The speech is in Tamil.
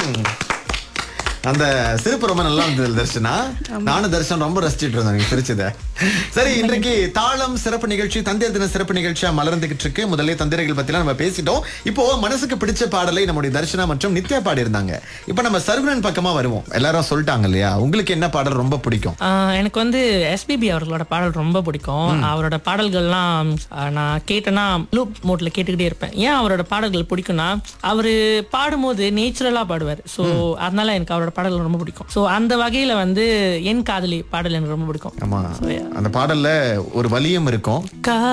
ம். அந்த சிரிப்பு ரொம்ப நல்லா இருந்தது தர்ஷனா நானும் தர்ஷன் ரொம்ப ரசிச்சிட்டு இருந்தேன் நீங்க சிரிச்சத சரி இன்றைக்கு தாளம் சிறப்பு நிகழ்ச்சி தந்தையர் தின சிறப்பு நிகழ்ச்சியா மலர்ந்துகிட்டு இருக்கு முதல்ல தந்திரைகள் பத்தி நம்ம பேசிட்டோம் இப்போ மனசுக்கு பிடிச்ச பாடலை நம்முடைய தர்ஷனா மற்றும் நித்யா பாடி இருந்தாங்க இப்போ நம்ம சர்வனன் பக்கமா வருவோம் எல்லாரும் சொல்லிட்டாங்க இல்லையா உங்களுக்கு என்ன பாடல் ரொம்ப பிடிக்கும் ஆஹ் எனக்கு வந்து எஸ்பிபி அவர்களோட பாடல் ரொம்ப பிடிக்கும் அவரோட பாடல்கள்லாம் ஆஹ் நான் கேட்டேன்னா லூப் மோட்ல கேட்டுக்கிட்டே இருப்பேன் ஏன் அவரோட பாடல்கள் பிடிக்கும்னா அவரு பாடும்போது நேச்சுரலா பாடுவார் ஸோ அதனால எனக்கு அவரோட பாடல்கள் ரொம்ப பிடிக்கும் ஸோ அந்த வகையில வந்து என் காதலி பாடல் எனக்கு ரொம்ப பிடிக்கும் ஆமா அந்த பாடல்ல ஒரு வலியும் இருக்கும் கா